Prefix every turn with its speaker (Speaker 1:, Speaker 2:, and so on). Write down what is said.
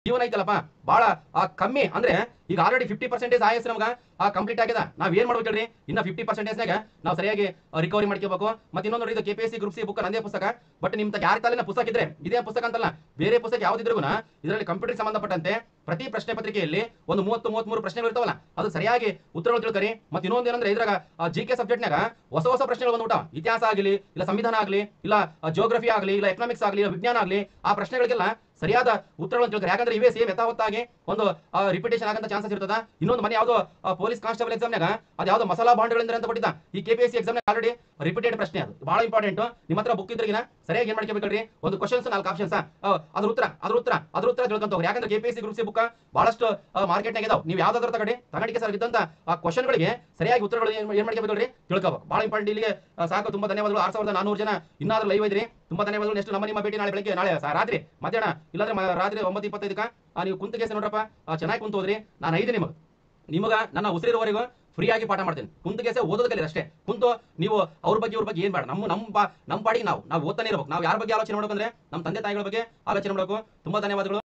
Speaker 1: ಜೀವನ ಐತಲ್ಲಪ್ಪ ಬಹಳ ಆ, ಕಮ್ಮಿ ಅಂದ್ರೆ ಈಗ ಆಲ್ರೆಡಿ ಫಿಫ್ಟಿ ಪರ್ಸೆಂಟೇಜ್ ಆಯಸ್ ನಮ್ಗೆ ಕಂಪ್ಲೀಟ್ ಆಗ್ಯದ ನಾವ್ ಏನ್ ಮಾಡ್ಬೇಕು ಹೇಳ್ರಿ ಇನ್ನ ಫಿಫ್ಟಿ ಪರ್ಸೆಂಟೇಜ್ನಾಗ ನಾವು ಸರಿಯಾಗಿ ರಿಕವರಿ ಮಾಡ್ಕೋಬೇಕು ಮತ್ತೆ ಇನ್ನೊಂದು ನೋಡಿ ಇದು ಕೆಪಿಎಸ್ಸಿ ಗ್ರೂಪ್ ಸಿ ಬುಕ್ ನಂದೇ ಪುಸ್ತಕ ಬಟ್ ನಿಮ್ ಯಾರ ತಾಲಿನ ಪುಸ್ತಕ ಇದ್ರೆ ಇದೇ ಪುಸ್ತಕ ಅಂತಲ್ಲ ಬೇರೆ ಪುಸ್ತಕ ಯಾವ್ದಿದ್ರು ಇದರಲ್ಲಿ ಕಂಪ್ಯೂಟರ್ ಸಂಬಂಧಪಟ್ಟಂತೆ ಪ್ರತಿ ಪ್ರಶ್ನೆ ಪತ್ರಿಕೆಯಲ್ಲಿ ಒಂದು ಮೂವತ್ತು ಮೂವತ್ಮೂರು ಪ್ರಶ್ನೆಗಳು ಇರ್ತಾವಲ್ಲ ಅದು ಸರಿಯಾಗಿ ಉತ್ತರಗಳು ತಿಳ್ಕರಿ ಮತ್ತೆ ಇನ್ನೊಂದು ಏನಂದ್ರೆ ಇದ್ರಾಗ ಜಿ ಕೆ ಸಬ್ಜೆಕ್ಟ್ನಾಗ ಹೊಸ ಹೊಸ ಪ್ರಶ್ನೆಗಳು ಬಂದ್ಬಿಟ್ಟಾವ ಇತಿಹಾಸ ಆಗಲಿ ಇಲ್ಲ ಸಂವಿಧಾನ ಆಗಲಿ ಇಲ್ಲ ಜೋಗ್ರಫಿ ಆಗಲಿ ಇಲ್ಲ ಎಕನಾಮಿಕ್ಸ್ ಆಗಲಿ ಇಲ್ಲ ವಿಜ್ಞಾನ ಆಗಲಿ ಆ ಪ್ರಶ್ನೆಗಳಿಗೆಲ್ಲ ಸರಿಯಾದ ಉತ್ತರಗಳನ್ನು ತಿಳ್ಕರಿ ಯಾಕಂದ್ರೆ ಇವೇ ಸೇಮ್ ಯಥಾವತ್ತಾಗಿ ಒಂದು ರಿಪಿಟೇಷನ್ ಆಗಂತ ಚಾನ್ಸಸ್ ಇರ್ತದ ಇನ್ನೊಂದು ಮನೆ ಯಾವ್ದೋ ಪೊಲೀಸ್ ಕಾನ್ಸ್ಟೇಬಲ್ ಎಕ್ಸಾಮ್ನಾಗ ಅದು ಯಾವ್ದೋ ಮಸಾಲಾ ಬಾಂಡ್ಗಳಿಂದ ಅಂತ ಕೊಟ್ಟಿದ್ದ ಈ ಕೆಪಿಎಸ್ಸಿ ಎಕ್ಸಾಮ್ ಆಲ್ರೆಡಿ ರಿಪೀಟೆಡ್ ಪ್ರಶ್ನೆ ಅದು ಬಹಳ ಇಂಪಾರ್ಟೆಂಟ್ ನಿಮ್ಮ ಹತ್ರ ಬುಕ್ ಇದ್ರಿಗಿನ ಸರಿಯಾಗಿ ಏನ್ ಮಾಡ್ಕೋಬೇಕ್ರಿ ಒಂದು ಕ್ವಶನ್ಸ್ ನಾಲ್ಕು ಆಪ್ಷನ್ಸ್ ಅದ್ರ ಉತ್ತರ ಅದ್ರ ಉತ್ತರ ಅದ್ರ ಉತ್ತರ ತಿಳ್ಕೊಂತ ಹೋಗ್ರಿ ಯಾಕಂದ್ರೆ ಕೆಪಿಎಸ್ಸಿ ಗ್ರೂಪ್ ಸಿ ಬುಕ್ ಬಹಳಷ್ಟು ಮಾರ್ಕೆಟ್ನಾಗ ಇದಾವ್ ನೀವು ಯಾವ್ದಾದ್ರು ತಗಡಿ ತಗಡಿಗೆ ಸರ್ ಇದ್ದಂತ ಆ ಕ್ವಶನ್ಗಳಿಗೆ ಸರಿಯಾಗಿ ಉತ್ತರಗಳು ಏನ್ ಏನ್ ಮಾಡ್ಕೋಬೇಕ್ರಿ ತಿಳ್ಕೋಬೇಕು ಬಹಳ ಇಂಪಾರ್ಟೆಂಟ್ ಇಲ್ಲಿಗೆ ಆ, ಸಾಕು ತುಂಬಾ ಧನ್ಯವಾದಗಳು ಆರ್ ಸಾವಿರದ ನಾನೂರು ಜನ ಇನ್ನಾದ್ರೂ ಲೈವ್ ಇದ್ರಿ ತುಂಬಾ ಧನ್ಯವಾದಗಳು ನೆಕ್ಸ್ಟ್ ನಮ್ಮ ನಿಮ್ಮ ಭೇಟಿ ನಾಳೆ ಬೆಳಗ್ಗೆ ನಾಳೆ ಸಾ- ರಾತ್ರಿ ಮಧ್ಯಾಹ್ನ ಇಲ್ಲಾಂದ್ರೆ ಮ- ರಾತ್ರಿ ಒಂಬತ್ತು ಇಪ್ಪತ್ತೈದಕ್ಕ ಆ, ನೀವು ಕುಂತ ಕೇಸ ನೋಡ್ರಪ್ಪ ಆ, ಚೆನ್ನಾಗಿ ಕುಂತು ಹೋದ್ರಿ ನಾನು ಐದು ನಿಮಗೆ ನಿಮಗ ನನ್ನ ಉಸಿರಿರುವವರೆಗೂ ಫ್ರೀ ಆಗಿ ಪಾಠ ಮಾಡ್ತೀನಿ ಕುಂತ ಕೇಸ ಓದೋದು ಕಲೀರಿ ಅಷ್ಟೇ ಕುಂತು ನೀವು ಅವ್ರ ಬಗ್ಗೆ ಇವ್ರ ಬಗ್ಗೆ ಏನ್ ಬೇಡ ನಮ್ಮ ನಮ್ಮ ಬಾ- ನಮ್ಮ ಪಾಡಿಗೆ ನಾವು ನಾವು ಓದ್ತಾನೆ ಇರ್ಬೇಕು ನಾವು ಯಾರ ಬಗ್ಗೆ ಆಲೋಚನೆ ಮಾಡ್ಬೇಕಂದ್ರೆ ನಮ್ಮ ತಂದೆ ತಾಯಿಗಳ ಬಗ್ಗೆ ಆಲೋಚನೆ ಮಾಡಬೇಕು ತುಂಬಾ ಧನ್ಯವಾದಗಳು